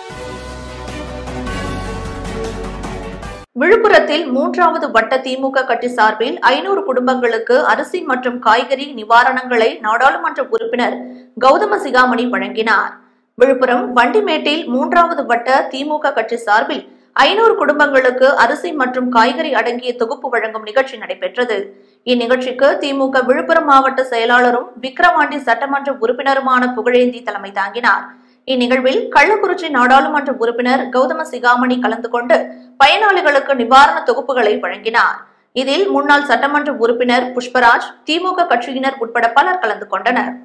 விழுப்புரத்தில் மூன்றாவது வட்ட திமுக கட்சி சார்பில் ஐநூறு குடும்பங்களுக்கு அரிசி மற்றும் காய்கறி நிவாரணங்களை நாடாளுமன்ற உறுப்பினர் கௌதம சிகாமணி வழங்கினார் விழுப்புரம் வண்டிமேட்டில் மூன்றாவது வட்ட திமுக கட்சி சார்பில் ஐநூறு குடும்பங்களுக்கு அரிசி மற்றும் காய்கறி அடங்கிய தொகுப்பு வழங்கும் நிகழ்ச்சி நடைபெற்றது இந்நிகழ்ச்சிக்கு திமுக விழுப்புரம் மாவட்ட செயலாளரும் விக்கிரவாண்டி சட்டமன்ற உறுப்பினருமான புகழேந்தி தலைமை தாங்கினார் இந்நிகழ்வில் கள்ளக்குறிச்சி நாடாளுமன்ற உறுப்பினர் கௌதம சிகாமணி கலந்து கொண்டு பயனாளிகளுக்கு நிவாரண தொகுப்புகளை வழங்கினார் இதில் முன்னாள் சட்டமன்ற உறுப்பினர் புஷ்பராஜ் திமுக கட்சியினர் உட்பட பலர் கலந்து கொண்டனர்